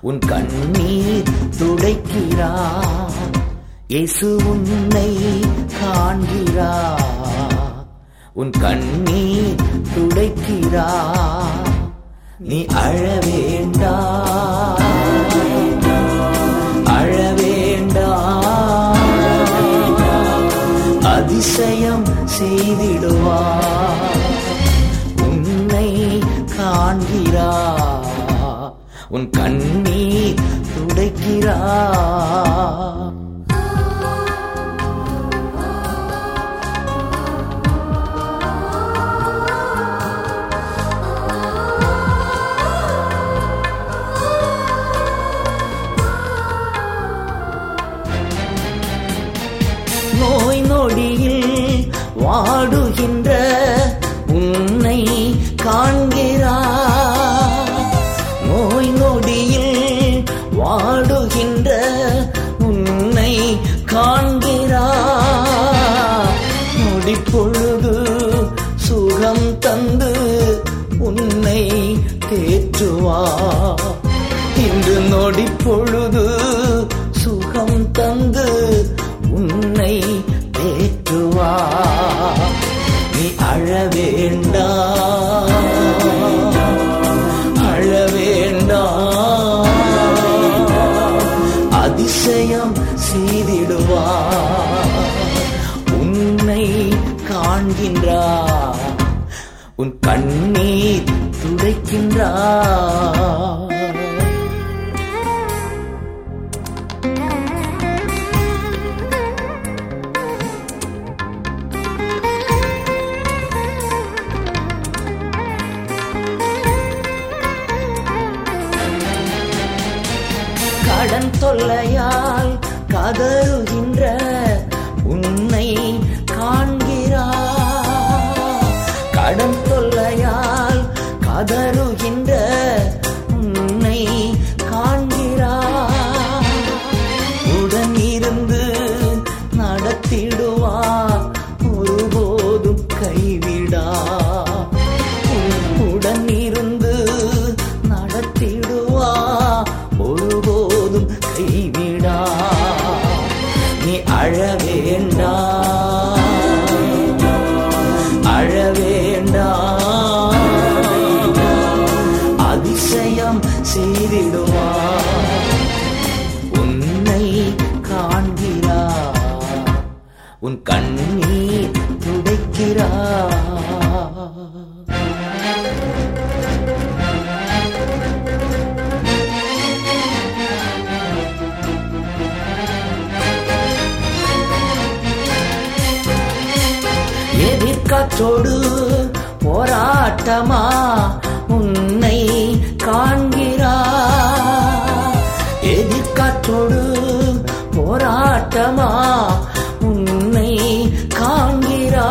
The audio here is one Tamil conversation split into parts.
உன் கண்ணீர் துடைக்கிறார் இயேசு உன்னை காண்கிறார் உன் கண்ணீர் துடைக்கிறார் நீ அழ வேண்டாம் அழ வேண்டாம் அதிசயம் செய்திடுவார் உன்னை காண்கிறார் உன் கண்ணீர் துடைக்கிறார் நோய் நொடியில் வாடுகின்ற உன்னை காண்கிறார் நோய் நொடியில் வாடுகின்ற உன்னை காண்கிறார் நொடி பொழுது சுகம் தந்து உன்னை தேற்றுவார் இன்று நொடி பொழுது சுகம் தந்து உன்னை தேற்றுவா நீ அழ வேண்டாம் அழ வேண்டாம் அதிசயம் செய்திடுவா உன்னை காண்கின்றார் உன் கண்ணீர் துடைக்கின்றார் கடன் தொல்லையால் கதறுகின்ற உன்னை காண்கிறார் கடன் தொல்லையால் கதறுகின்ற உன்னை காண்கிறார் உடன் இருந்து நடத்திடுவார் ஒருபோதும் கைவிடா உடன் இருந்து நடத்திடுவா ஒருபோதும் கைவிடா நீ அழ வேண்டாம் அழ வேண்டாம் அதிசயம் செய்திடுவா உன்னை காண்கிறார் உன் கண்ணீர் துடைக்கிறார் எதிர்காற்றோடு போராட்டமா உன்னை காண்கிறா எதிர்காற்றோடு போராட்டமா உன்னை காண்கிறா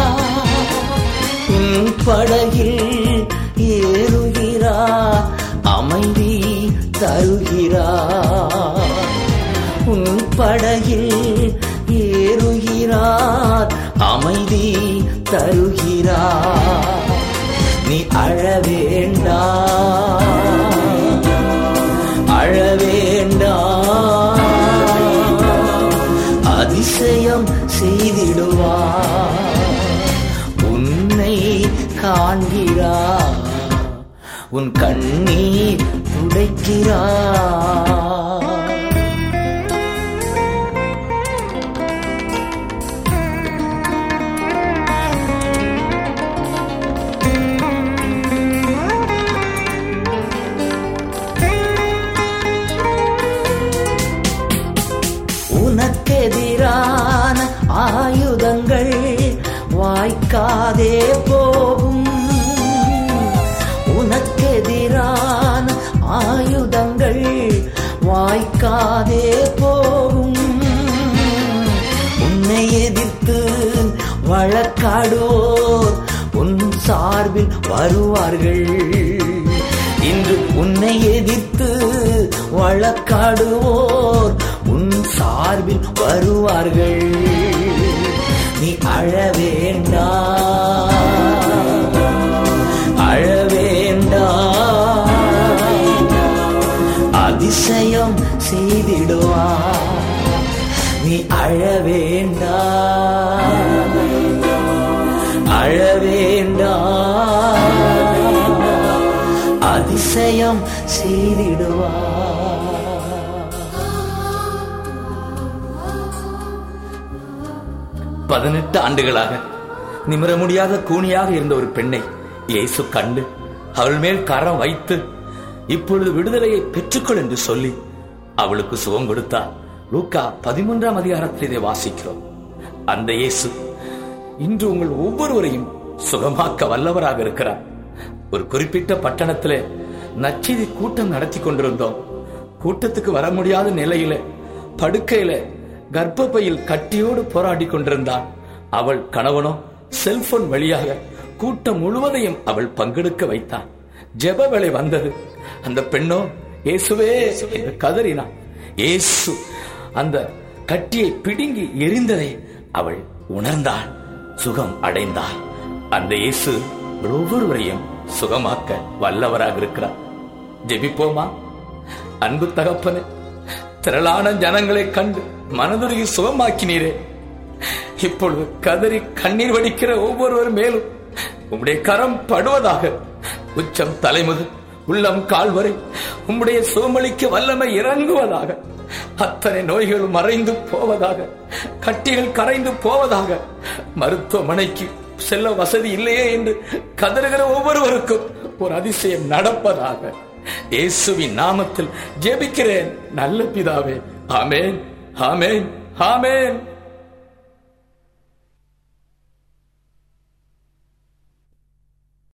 உன் படகில் ஏறுகிறா அமைதி தருகிறா உன் படகில் ஏறுகிறார் அமைதி தருகிறார் நீ அழ வேண்டாம் அழ வேண்டாம் அதிசயம் செய்திடுவார் உன்னை காண்கிறார் உன் கண்ணீர் துடைக்கிறார் உனக்கெதிரான ஆயுதங்கள் வாய்க்காதே போகும் உனக்கெதிரான ஆயுதங்கள் வாய்க்காதே போகும் உன்னை எதிர்த்து வழக்காடுவோர் உன் சார்பில் வருவார்கள் இன்று உன்னை எதிர்த்து வழக்காடுவோர் உன் சார்பில் வருவார்கள் நீ அழ வேண்டாம் அழ வேண்டாம் அதிசயம் செய்திடுவார் நீ அழ வேண்டாம் அழ வேண்டாம் அதிசயம் செய்திடுவார் பதினெட்டு ஆண்டுகளாக நிமிர முடியாத கூனியாக இருந்த ஒரு பெண்ணை இயேசு கண்டு அவள் மேல் கரம் வைத்து இப்பொழுது விடுதலையை பெற்றுக்கொள் என்று சொல்லி அவளுக்கு சுகம் கொடுத்தார் லூக்கா பதிமூன்றாம் அதிகாரத்தில் இதை வாசிக்கிறோம் அந்த இயேசு இன்று உங்கள் ஒவ்வொருவரையும் சுகமாக்க வல்லவராக இருக்கிறார் ஒரு குறிப்பிட்ட பட்டணத்திலே நச்செய்தி கூட்டம் நடத்தி கொண்டிருந்தோம் கூட்டத்துக்கு வர முடியாத நிலையில படுக்கையில கர்ப்பப்பையில் கட்டியோடு போராடி கொண்டிருந்தாள் அவள் கணவனோ செல்போன் வழியாக கூட்டம் முழுவதையும் அவள் பங்கெடுக்க வைத்தாள் ஜெப வேளை வந்தது அந்த பெண்ணோ இயேசுவே என்று கதறினாள் இயேசு அந்த கட்டியை பிடுங்கி எரிந்ததை அவள் உணர்ந்தாள் சுகம் அடைந்தாள் அந்த இயேசு ஒவ்வொருவரையும் சுகமாக்க வல்லவராக இருக்கிறார் ஜெபிப்போமா அன்பு தகப்பனே திரளான ஜனங்களை கண்டு மனதுருகி சுகமாக்கினீரே இப்பொழுது கதறி கண்ணீர் வடிக்கிற ஒவ்வொருவர் மேலும் உம்முடைய கரம் படுவதாக உச்சம் தலைமுது உள்ளம் கால் வரை உம்முடைய சுகமளிக்க வல்லமை இறங்குவதாக அத்தனை நோய்கள் மறைந்து போவதாக கட்டிகள் கரைந்து போவதாக மருத்துவமனைக்கு செல்ல வசதி இல்லையே என்று கதறுகிற ஒவ்வொருவருக்கும் ஒரு அதிசயம் நடப்பதாக இயேசுவின் நாமத்தில் ஜெபிக்கிறேன் நல்ல பிதாவே ஆமேன் ஆமேன் ஆமேன்